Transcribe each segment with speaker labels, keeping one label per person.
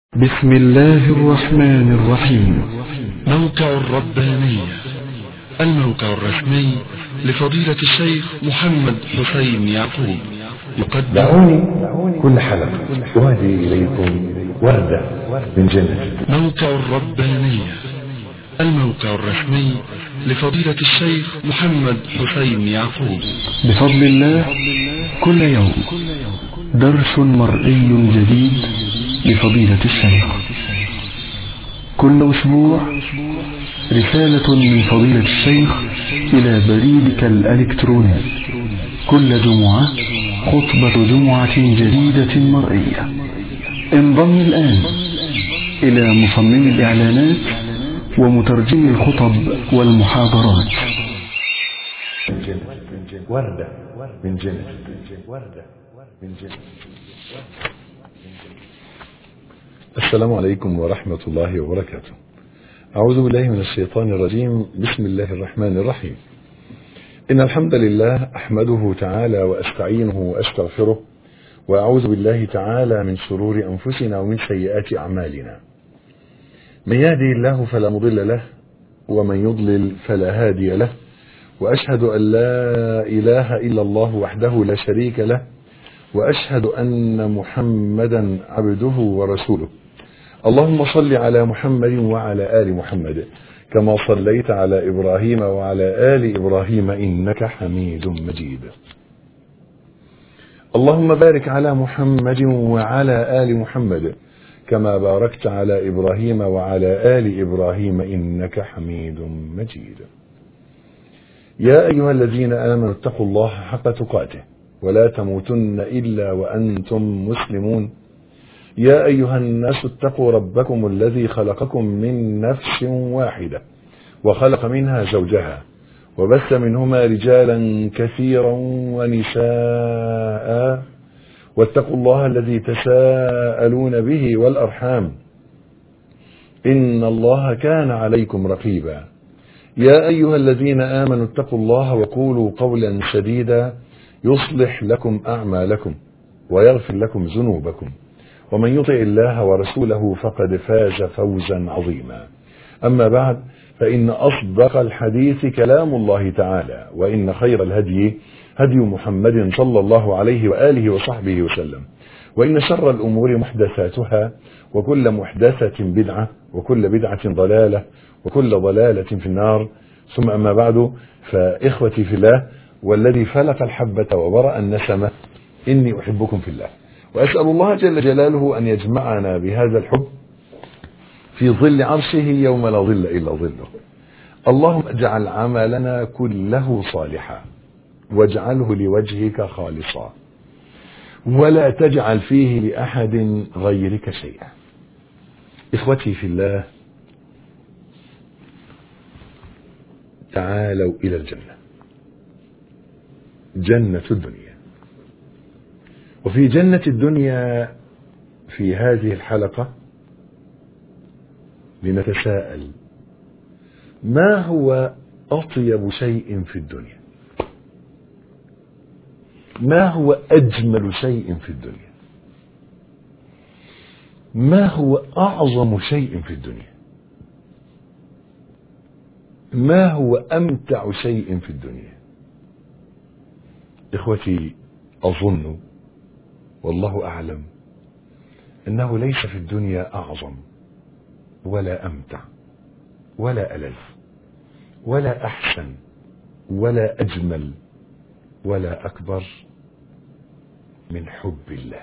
Speaker 1: بسم الله الرحمن الرحيم
Speaker 2: موقع الربانية الموقع الرسمي لفضيلة الشيخ محمد حسين يعقوب يقدم
Speaker 3: دعوني كل حلقة أهدي إليكم وردة من جنة
Speaker 2: موقع الربانية الموقع الرسمي لفضيلة الشيخ محمد حسين يعقوب
Speaker 1: بفضل الله كل يوم درس مرئي جديد لفضيلة الشيخ كل أسبوع رسالة من فضيلة الشيخ إلى بريدك الإلكتروني كل جمعة خطبة جمعة جديدة مرئية انضم الآن إلى مصمم الإعلانات ومترجم الخطب والمحاضرات
Speaker 3: من جنة وردة من جنة وردة من جنة السلام عليكم ورحمة الله وبركاته أعوذ بالله من الشيطان الرجيم بسم الله الرحمن الرحيم إن الحمد لله أحمده تعالى وأستعينه وأستغفره وأعوذ بالله تعالى من شرور أنفسنا ومن سيئات أعمالنا من يهدي الله فلا مضل له ومن يضلل فلا هادي له وأشهد أن لا إله إلا الله وحده لا شريك له وأشهد أن محمدا عبده ورسوله اللهم صل على محمد وعلى آل محمد كما صليت على إبراهيم وعلى آل إبراهيم إنك حميد مجيد اللهم بارك على محمد وعلى آل محمد كما باركت على إبراهيم وعلى آل إبراهيم إنك حميد مجيد يا أيها الذين آمنوا اتقوا الله حق تقاته ولا تموتن إلا وأنتم مسلمون يا أيها الناس اتقوا ربكم الذي خلقكم من نفس واحدة وخلق منها زوجها وبث منهما رجالا كثيرا ونساء واتقوا الله الذي تساءلون به والأرحام إن الله كان عليكم رقيبا يا أيها الذين آمنوا اتقوا الله وقولوا قولا سديدا يصلح لكم أعمالكم ويغفر لكم ذنوبكم ومن يطع الله ورسوله فقد فاز فوزا عظيما أما بعد فإن أصدق الحديث كلام الله تعالى وإن خير الهدي هدي محمد صلى الله عليه وآله وصحبه وسلم وإن شر الأمور محدثاتها وكل محدثة بدعة وكل بدعة ضلالة وكل ضلالة في النار ثم أما بعد فإخوتي في الله والذي فلق الحبة وبرأ النسمة إني أحبكم في الله وأسأل الله جل جلاله أن يجمعنا بهذا الحب في ظل عرشه يوم لا ظل إلا ظله اللهم اجعل عملنا كله صالحا واجعله لوجهك خالصا ولا تجعل فيه لأحد غيرك شيئا إخوتي في الله تعالوا إلى الجنة جنة الدنيا وفي جنة الدنيا في هذه الحلقة لنتساءل ما هو أطيب شيء في الدنيا ما هو أجمل شيء في الدنيا ما هو أعظم شيء في الدنيا ما هو أمتع شيء في الدنيا إخوتي أظن والله أعلم أنه ليس في الدنيا أعظم ولا أمتع ولا ألذ ولا أحسن ولا أجمل ولا أكبر من حب الله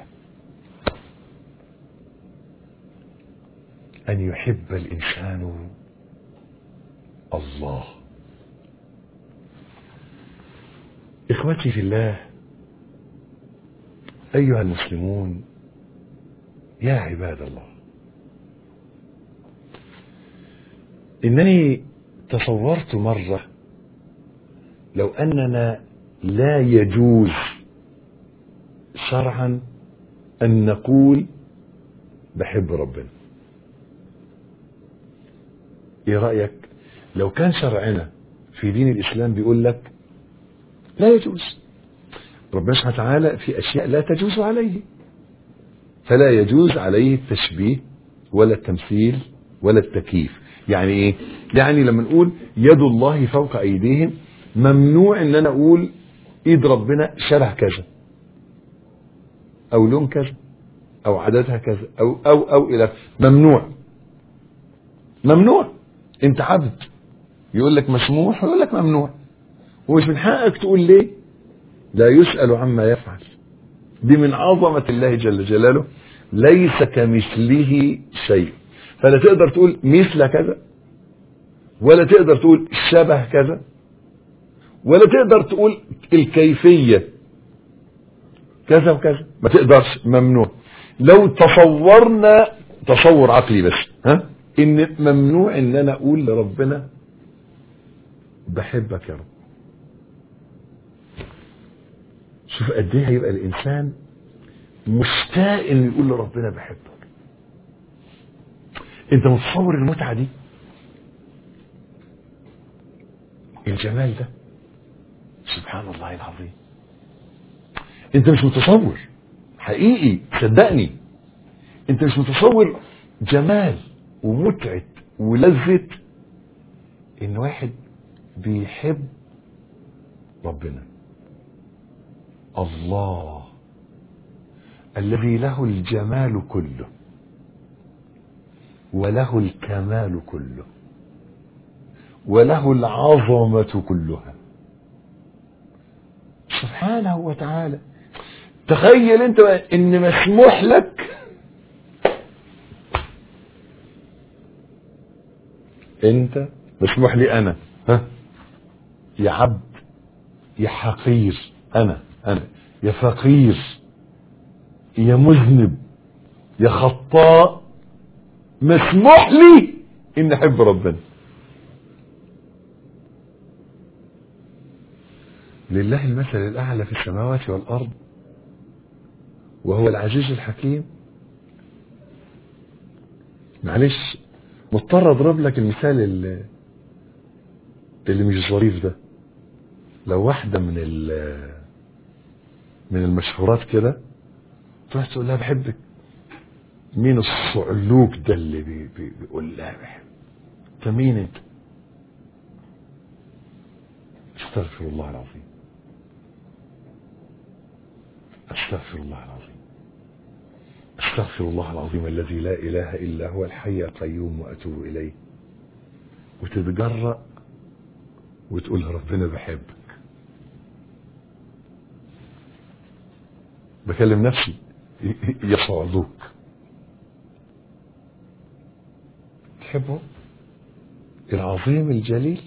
Speaker 3: أن يحب الإنسان الله إخوتي في الله أيها المسلمون يا عباد الله إنني تصورت مرة لو أننا لا يجوز شرعا أن نقول بحب ربنا إيه رأيك لو كان شرعنا في دين الإسلام بيقول لك لا يجوز ربنا سبحانه وتعالى في أشياء لا تجوز عليه فلا يجوز عليه التشبيه ولا التمثيل ولا التكييف يعني ايه يعني لما نقول يد الله فوق ايديهم ممنوع ان انا اقول ايد ربنا شبه كذا او لون كذا او عددها كذا او او او الى ممنوع ممنوع انت عبد يقول لك مسموح ويقول لك ممنوع ومش من حقك تقول ليه لا يسأل عما يفعل دي من عظمة الله جل جلاله ليس كمثله شيء فلا تقدر تقول مثل كذا ولا تقدر تقول شبه كذا ولا تقدر تقول الكيفية كذا وكذا ما تقدرش ممنوع لو تصورنا تصور عقلي بس ها ان ممنوع ان انا اقول لربنا بحبك يا رب شوف قد ايه هيبقى الانسان مشتاق انه يقول لربنا بحبك انت متصور المتعه دي الجمال ده سبحان الله العظيم انت مش متصور حقيقي صدقني انت مش متصور جمال ومتعه ولذه ان واحد بيحب ربنا الله الذي له الجمال كله وله الكمال كله وله العظمة كلها سبحانه وتعالى تخيل انت ان مسموح لك انت مسموح لي انا ها يا عبد يا حقير انا انا يا فقير يا مذنب يا خطاء مسموح لي ان احب ربنا لله المثل الاعلى في السماوات والارض وهو العزيز الحكيم معلش مضطر اضرب لك المثال اللي, اللي مش ظريف ده لو واحدة من من المشهورات كده تروح تقول لها بحبك مين الصعلوك ده اللي بي بي بيقول لها بحب انت مين انت استغفر الله العظيم استغفر الله العظيم استغفر الله العظيم الذي لا اله الا هو الحي القيوم واتوب اليه وتتجرأ وتقول ربنا بحبك بكلم نفسي يصعدوك تحبه العظيم الجليل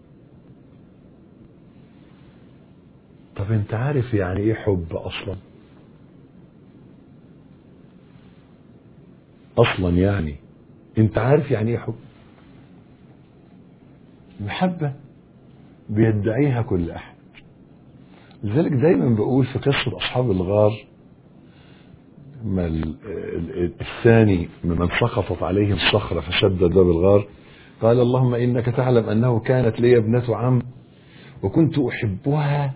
Speaker 3: طب انت عارف يعني ايه حب اصلا اصلا يعني انت عارف يعني ايه حب محبة بيدعيها كل احد لذلك دايما بقول في قصة اصحاب الغار ما الثاني ممن سقطت عليهم صخرة فسدد باب الغار قال اللهم إنك تعلم أنه كانت لي ابنة عم وكنت أحبها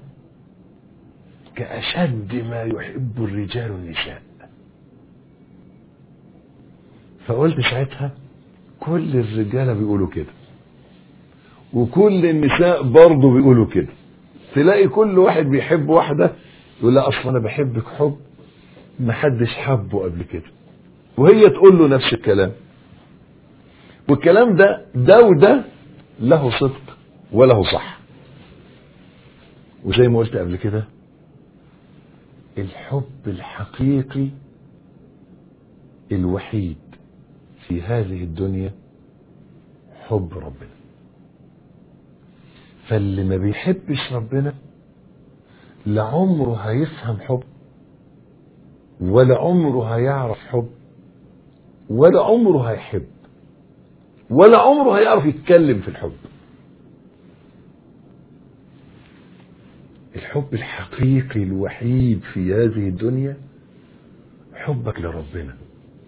Speaker 3: كأشد ما يحب الرجال النساء فقلت ساعتها كل الرجالة بيقولوا كده وكل النساء برضه بيقولوا كده تلاقي كل واحد بيحب واحدة يقول لا أصلا أنا بحبك حب ما حدش حبه قبل كده وهي تقول له نفس الكلام والكلام ده ده وده له صدق وله صح وزي ما قلت قبل كده الحب الحقيقي الوحيد في هذه الدنيا حب ربنا فاللي ما بيحبش ربنا لعمره هيفهم حب ولا عمره هيعرف حب ولا عمره هيحب ولا عمره هيعرف يتكلم في الحب الحب الحقيقي الوحيد في هذه الدنيا حبك لربنا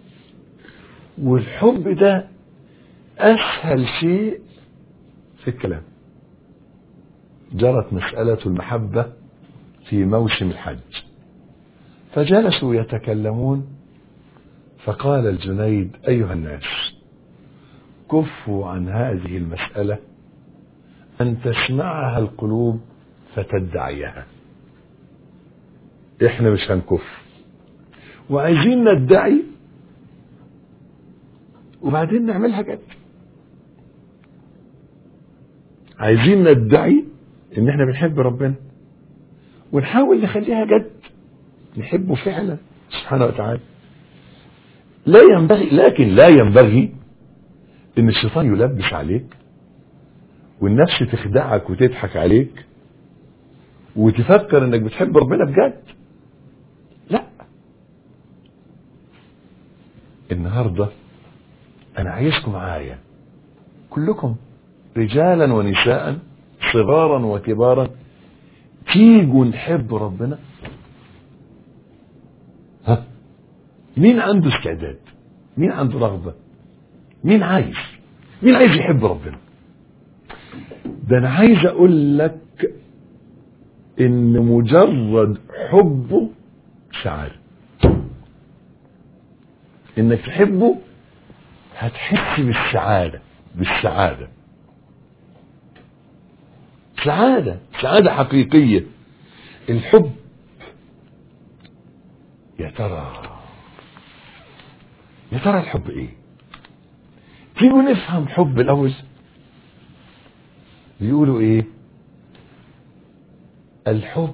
Speaker 3: والحب ده اسهل شيء في الكلام جرت مسألة المحبة في موسم الحج فجلسوا يتكلمون فقال الجنيد أيها الناس كفوا عن هذه المسألة أن تسمعها القلوب فتدعيها احنا مش هنكف وعايزين ندعي وبعدين نعملها جد عايزين ندعي ان احنا بنحب ربنا ونحاول نخليها جد نحبه فعلا سبحانه وتعالى لا ينبغي لكن لا ينبغي ان الشيطان يلبس عليك والنفس تخدعك وتضحك عليك وتفكر انك بتحب ربنا بجد لا النهارده انا عايزكم معايا كلكم رجالا ونساء صغارا وكبارا تيجوا نحب ربنا ها مين عنده استعداد مين عنده رغبة مين عايز مين عايز يحب ربنا ده انا عايز اقول لك ان مجرد حبه سعادة انك تحبه هتحس بالسعادة بالسعادة سعادة سعادة حقيقية الحب يا ترى يا ترى الحب ايه تيجوا نفهم حب الاول بيقولوا ايه الحب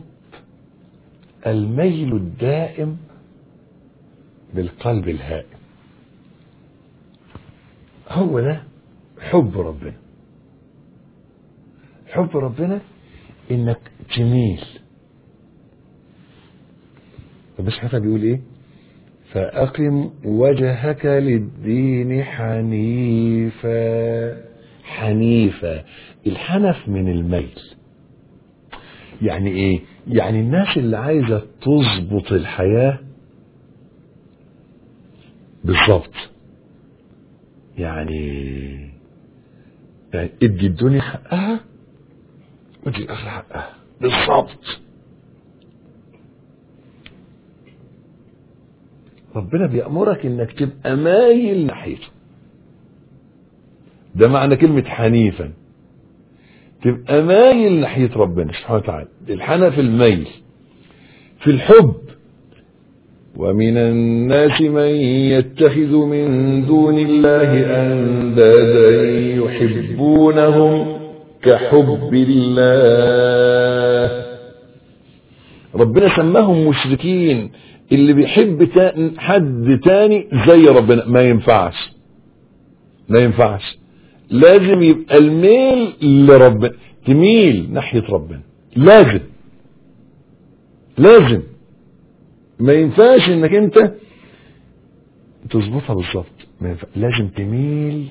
Speaker 3: الميل الدائم بالقلب الهائم هو ده حب ربنا حب ربنا انك تميل ربنا سبحانه وتعالى بيقول ايه فأقم وجهك للدين حنيفا حنيفا الحنف من الميل يعني ايه يعني الناس اللي عايزة تظبط الحياة بالظبط يعني يعني ادي الدنيا حقها ودي الاخره حقها بالظبط ربنا بيأمرك انك تبقى مايل ناحيته ده معنى كلمة حنيفا تبقى مايل ناحية ربنا سبحانه وتعالى الحنف الميل في الحب ومن الناس من يتخذ من دون الله أندادا يحبونهم كحب الله ربنا سماهم مشركين اللي بيحب تا- حد تاني زي ربنا ما ينفعش ما ينفعش لازم يبقى الميل لربنا تميل ناحية ربنا لازم لازم ما ينفعش انك انت تظبطها بالظبط ما ينفع. لازم تميل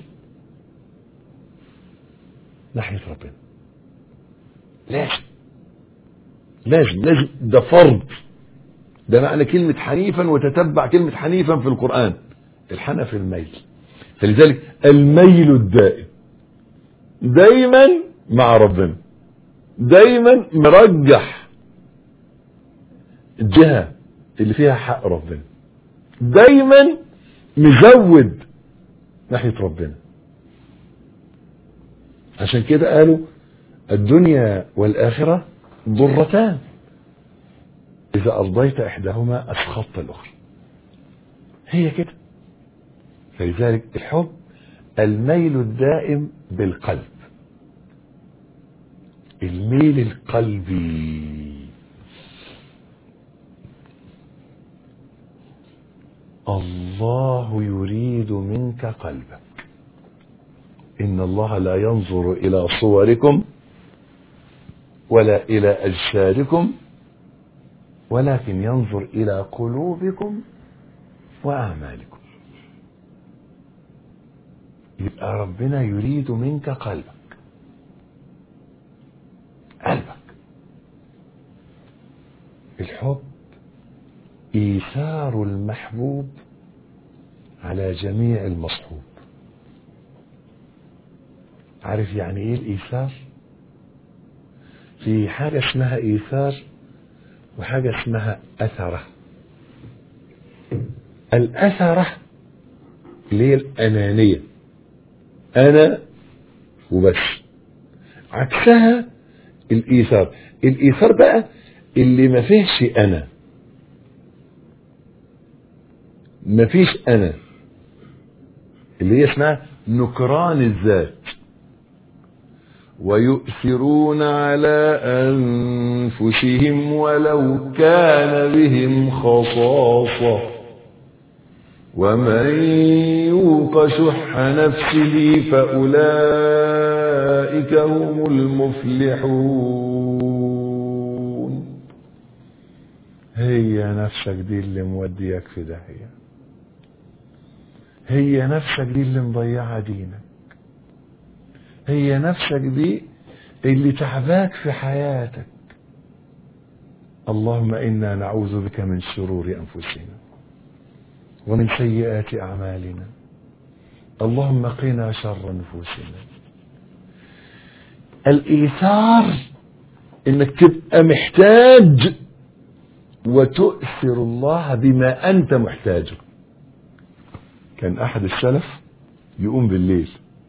Speaker 3: ناحية ربنا لازم لازم لازم ده فرض ده معنى كلمة حنيفا وتتبع كلمة حنيفا في القرآن الحنف الميل فلذلك الميل الدائم دايما مع ربنا دايما مرجح الجهة اللي فيها حق ربنا دايما مزود ناحية ربنا عشان كده قالوا الدنيا والآخرة ضرتان إذا أرضيت إحداهما أسخطت الأخرى هي كده فلذلك الحب الميل الدائم بالقلب الميل القلبي الله يريد منك قلبك إن الله لا ينظر إلى صوركم ولا إلى أجسادكم ولكن ينظر إلى قلوبكم وأعمالكم يبقى ربنا يريد منك قلبك قلبك الحب إيثار المحبوب على جميع المصحوب عارف يعني ايه الإيثار في حاجة اسمها إيثار وحاجة اسمها أثرة الأثرة اللي هي الأنانية أنا وبس عكسها الإيثار الإيثار بقى اللي ما فيهش أنا ما فيش أنا اللي هي اسمها نكران الذات ويؤثرون على أنفسهم ولو كان بهم خصاصة ومن يوق شح نفسه فأولئك هم المفلحون هي نفسك دي اللي موديك في داهية هي نفسك دي اللي مضيعة دينك هي نفسك دي اللي تعباك في حياتك اللهم إنا نعوذ بك من شرور أنفسنا ومن سيئات أعمالنا اللهم قنا شر نفوسنا الإيثار إنك تبقى محتاج وتؤثر الله بما أنت محتاجه كان أحد السلف يقوم بالليل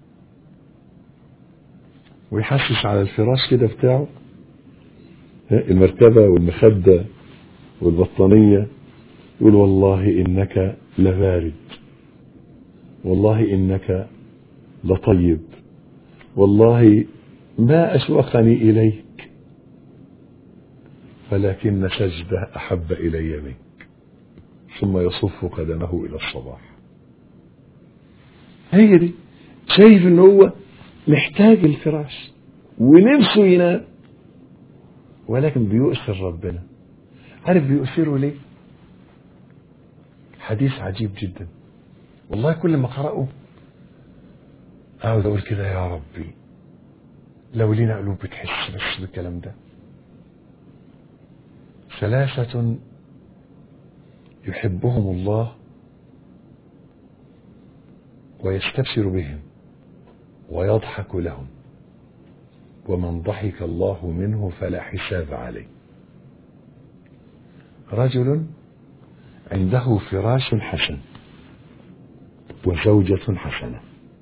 Speaker 3: ويحسس على الفراش كده بتاعه المرتبة والمخدة والبطانية يقول والله إنك لبارد والله إنك لطيب والله ما أشوقني إليك ولكن سجدة أحب إلي منك ثم يصف قدمه إلى الصباح هي دي شايف ان هو محتاج الفراش ونفسه ينام ولكن بيؤثر ربنا عارف بيؤثره ليه حديث عجيب جدا والله كل ما اقراه اقعد اقول كده يا ربي لو لينا قلوب بتحس بس بالكلام ده ثلاثة يحبهم الله ويستبشر بهم ويضحك لهم ومن ضحك الله منه فلا حساب عليه رجل عنده فراش حسن وزوجة حسنة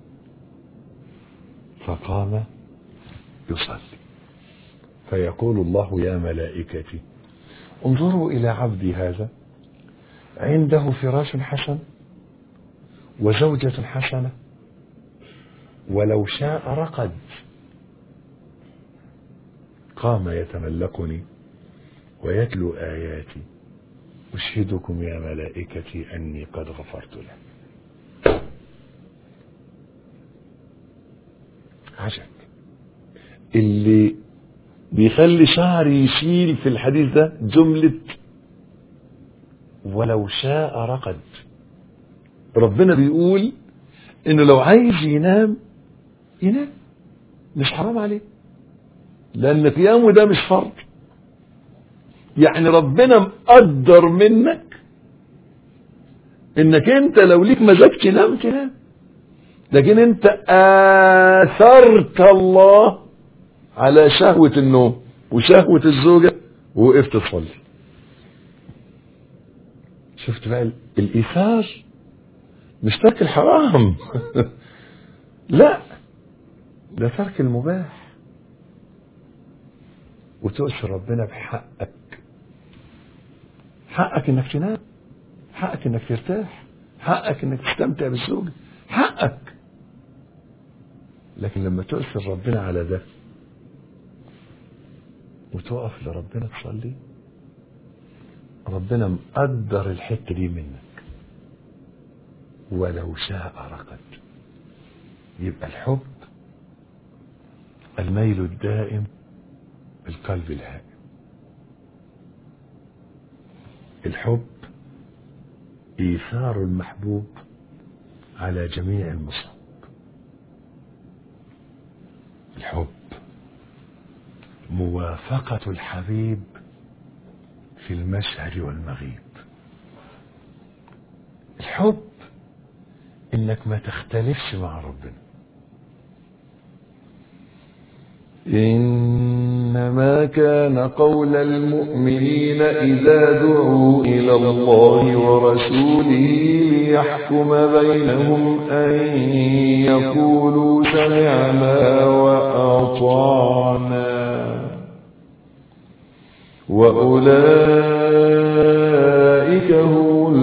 Speaker 3: فقام يصلي فيقول الله يا ملائكتي انظروا إلى عبدي هذا عنده فراش حسن وزوجة حسنة ولو شاء رقد قام يتملقني ويتلو آياتي أشهدكم يا ملائكتي أني قد غفرت له عجب اللي بيخلي شعري يشيل في الحديث ده جملة ولو شاء رقد ربنا بيقول انه لو عايز ينام ينام مش حرام عليه لان قيامه ده مش فرض يعني ربنا مقدر منك انك انت لو ليك مزاج تنام تنام لكن انت اثرت الله على شهوة النوم وشهوة الزوجة ووقفت تصلي شفت بقى الايثار مش ترك الحرام لا ده ترك المباح وتؤثر ربنا بحقك حقك انك تنام حقك انك ترتاح حقك انك تستمتع بالزوجة حقك لكن لما تؤثر ربنا على ده وتقف لربنا تصلي ربنا مقدر الحته دي منك ولو شاء رقد يبقى الحب الميل الدائم القلب الهائم الحب ايثار المحبوب على جميع المصاب الحب موافقة الحبيب في المشهد والمغيب الحب انك ما تختلفش مع ربنا ما كان قول المؤمنين إذا دعوا إلى الله ورسوله ليحكم بينهم أن يقولوا سمعنا وأطعنا وأولئك هم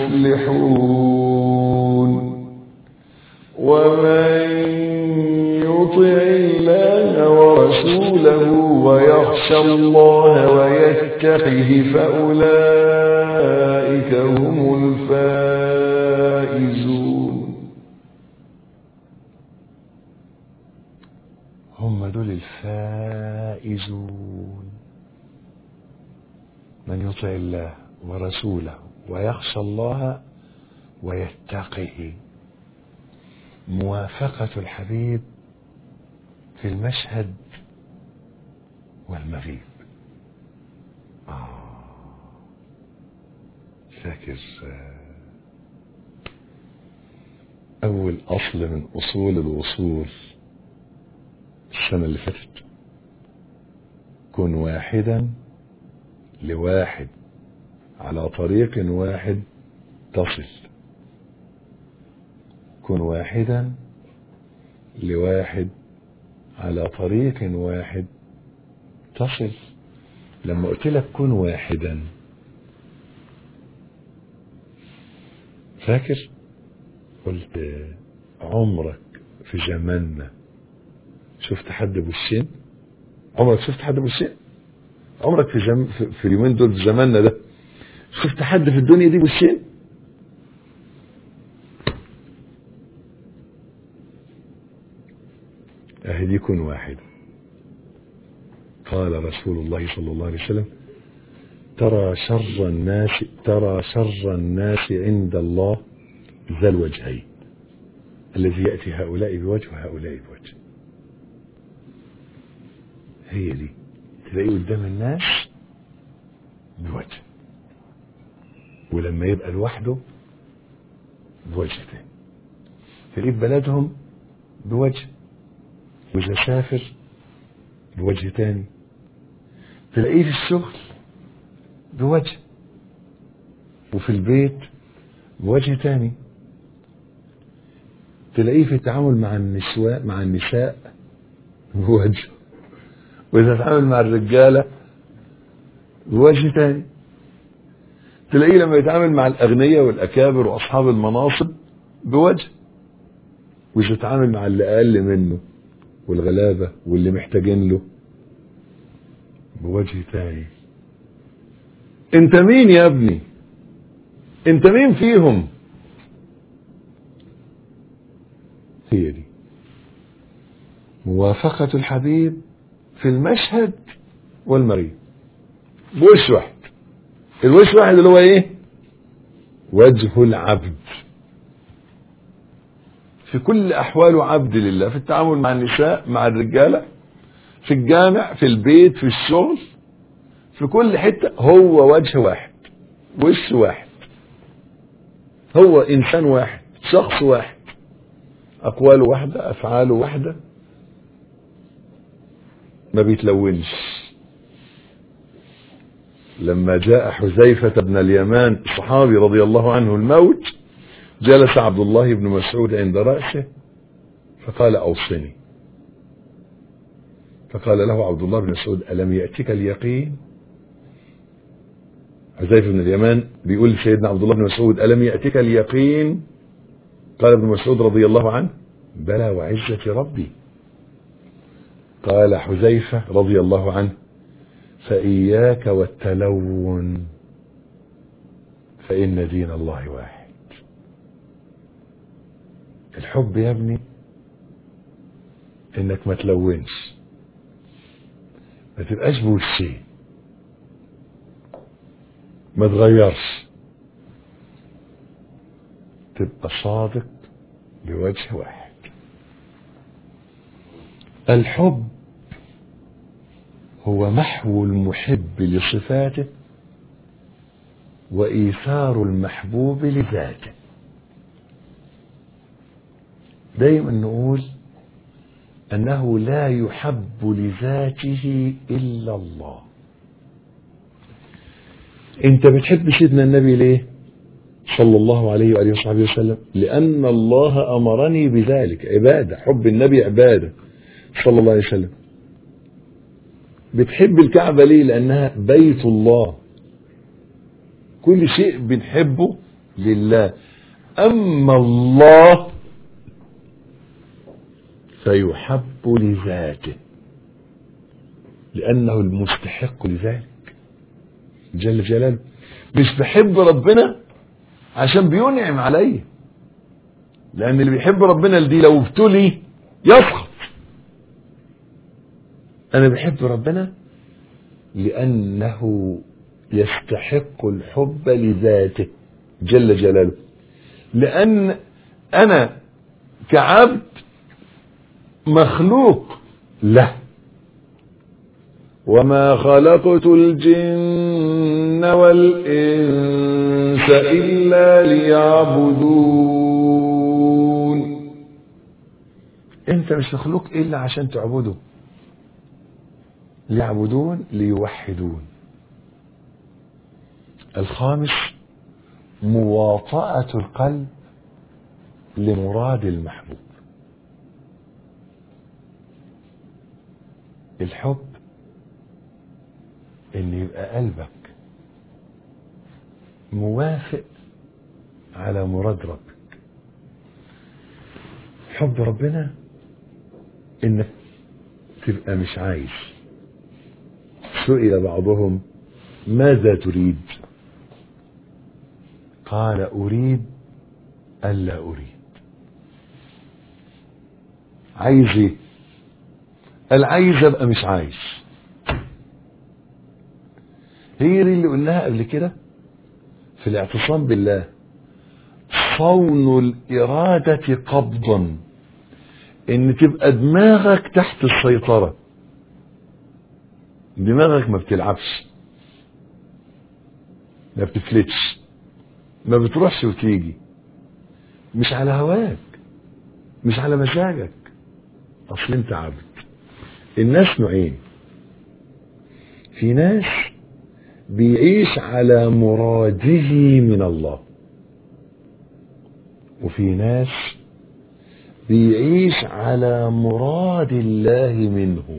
Speaker 3: المفلحون ومن يطع الله ورسوله ويخشى الله ويتقه فأولئك هم الفائزون هم دول الفائزون من يطع الله ورسوله ويخشى الله ويتقه موافقة الحبيب في المشهد والمغيب آه. فاكر أول أصل من أصول الوصول السنة اللي فاتت كن واحدا لواحد على طريق واحد تصل كن واحدا لواحد على طريق واحد تصل لما قلت لك كن واحدا فاكر قلت عمرك في زماننا شفت حد بوشين عمرك شفت حد بوشين عمرك في, جم... في, في اليومين دول في زماننا ده شفت حد في الدنيا دي بوشين اهي كن واحد قال رسول الله صلى الله عليه وسلم ترى شر الناس ترى شر الناس عند الله ذا الوجهين الذي يأتي هؤلاء بوجه وهؤلاء بوجه هي دي تلاقيه قدام الناس بوجه ولما يبقى لوحده بوجه تاني تلاقيه في بلدهم بوجه وإذا سافر بوجه تاني تلاقيه في الشغل بوجه وفي البيت بوجه تاني تلاقيه في التعامل مع النسواء مع النساء بوجه وإذا تعامل مع الرجالة بوجه تاني تلاقيه لما يتعامل مع الأغنياء والأكابر وأصحاب المناصب بوجه وإذا يتعامل مع اللي أقل منه والغلابة واللي محتاجين له بوجه تاني انت مين يا ابني انت مين فيهم هي دي موافقة الحبيب في المشهد والمريض بوش واحد الوش واحد اللي هو ايه وجه العبد في كل احواله عبد لله في التعامل مع النساء مع الرجاله في الجامع في البيت في الشغل في كل حته هو وجه واحد وش واحد هو انسان واحد شخص واحد اقواله واحده افعاله واحده ما بيتلونش لما جاء حذيفة بن اليمان الصحابي رضي الله عنه الموت جلس عبد الله بن مسعود عند رأسه فقال أوصني فقال له عبد الله بن مسعود ألم يأتك اليقين حذيفة بن اليمان بيقول لسيدنا عبد الله بن مسعود ألم يأتك اليقين قال ابن مسعود رضي الله عنه بلى وعزة ربي قال حذيفة رضي الله عنه فإياك والتلون فإن دين الله واحد الحب يا ابني انك ما تلونش ما تبقاش بوشين ما تغيرش تبقى صادق بوجه واحد الحب هو محو المحب لصفاته وإيثار المحبوب لذاته دايما نقول أنه لا يحب لذاته إلا الله أنت بتحب سيدنا النبي ليه صلى الله عليه وآله وصحبه وسلم لأن الله أمرني بذلك عبادة حب النبي عبادة صلى الله عليه وسلم بتحب الكعبة ليه لأنها بيت الله كل شيء بنحبه لله أما الله فيحب لذاته لأنه المستحق لذلك جل جلاله مش بحب ربنا عشان بينعم عليه لأن اللي بيحب ربنا دي لو ابتلي يسخط أنا بحب ربنا لأنه يستحق الحب لذاته جل جلاله لأن أنا كعبد مخلوق له وما خلقت الجن والإنس إلا ليعبدون انت مش مخلوق إلا عشان تعبده ليعبدون ليوحدون الخامس مواطأة القلب لمراد المحبوب الحب ان يبقى قلبك موافق على مراد ربك حب ربنا انك تبقى مش عايز سئل بعضهم ماذا تريد قال اريد الا اريد عايز ايه قال عايز ابقى مش عايز هي دي اللي قلناها قبل كده في الاعتصام بالله صون الإرادة قبضا إن تبقى دماغك تحت السيطرة دماغك ما بتلعبش ما بتفلتش ما بتروحش وتيجي مش على هواك مش على مزاجك أصل أنت عبد الناس نوعين في ناس بيعيش على مراده من الله وفي ناس بيعيش على مراد الله منه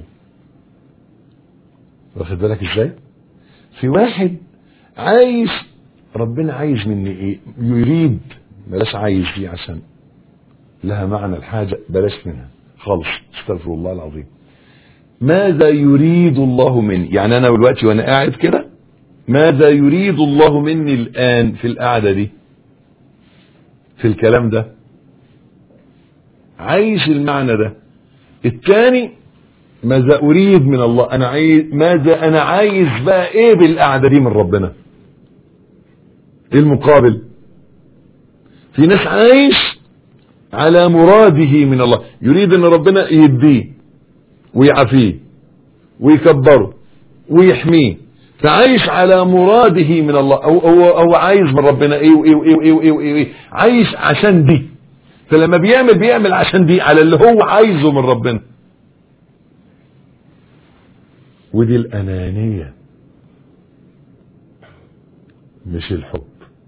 Speaker 3: واخد بالك ازاي في واحد عايش ربنا عايز مني ايه يريد بلاش عايز دي عشان لها معنى الحاجة بلاش منها خالص استغفر الله العظيم ماذا يريد الله مني يعني انا دلوقتي وانا قاعد كده ماذا يريد الله مني الآن في القعدة دي في الكلام ده عايش المعنى ده الثاني ماذا أريد من الله أنا عايز ماذا أنا عايز بقى إيه بالقعدة دي من ربنا إيه المقابل في ناس عايش على مراده من الله يريد ان ربنا يديه ويعافيه ويكبره ويحميه فعايش على مراده من الله او او او عايز من ربنا ايه وايه وايه وايه وايه, وإيه, وإيه عايش عشان دي فلما بيعمل بيعمل عشان دي على اللي هو عايزه من ربنا ودي الانانيه مش الحب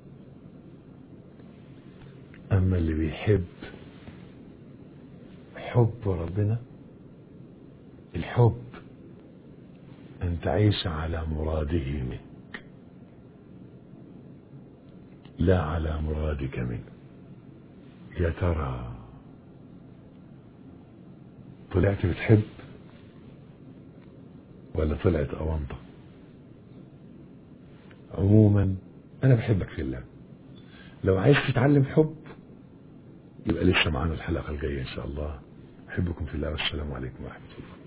Speaker 3: اما اللي بيحب حب ربنا الحب أن تعيش على مراده منك لا على مرادك منه يا ترى طلعت بتحب ولا طلعت أونطة عموما أنا بحبك في الله لو عايز تتعلم حب يبقى لسه معانا الحلقة الجاية إن شاء الله أحبكم في الله والسلام عليكم ورحمة الله